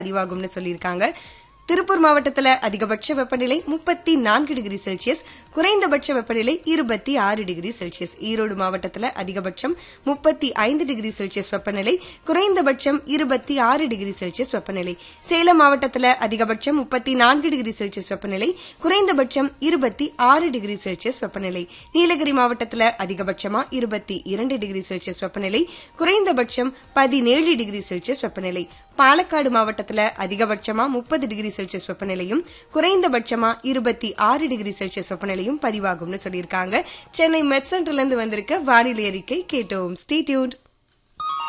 பதிவாகும்னு சொல்லியிருக்காங்க திருப்பூர் மாவட்டத்துல அதிகபட்ச வெப்பநிலை முப்பத்தி நான்கு டிகிரி செல்சியஸ் குறைந்தபட்ச வெப்பநிலை இருபத்தி ஆறு டிகிரி செல்சியஸ் ஈரோடு மாவட்டத்துல அதிகபட்சம் முப்பத்தி ஐந்து டிகிரி செல்சியஸ் வெப்பநிலை குறைந்தபட்சம் இருபத்தி ஆறு டிகிரி செல்சியஸ் வெப்பநிலை சேலம் மாவட்டத்துல அதிகபட்சம் முப்பத்தி நான்கு டிகிரி செல்சியஸ் வெப்பநிலை குறைந்தபட்சம் இருபத்தி ஆறு டிகிரி செல்சியஸ் வெப்பநிலை நீலகிரி மாவட்டத்துல அதிகபட்சமா இருபத்தி இரண்டு டிகிரி செல்சியஸ் வெப்பநிலை குறைந்தபட்சம் பதினேழு டிகிரி செல்சியஸ் வெப்பநிலை பாலக்காடு மாவட்டத்துல அதிகபட்சமா முப்பது டிகிரி செல்சியஸ் வெப்பநிலையும் குறைந்தபட்சமா இருபத்தி ஆறு டிகிரி செல்சியஸ் வெப்பநிலையும் பதிவாகும்னு சொல்லியிருக்காங்க சென்னை மெட் சென்டர்ல இருந்து வந்திருக்க வானிலை அறிக்கை கேட்டோம் ஸ்டே டியூன்ட்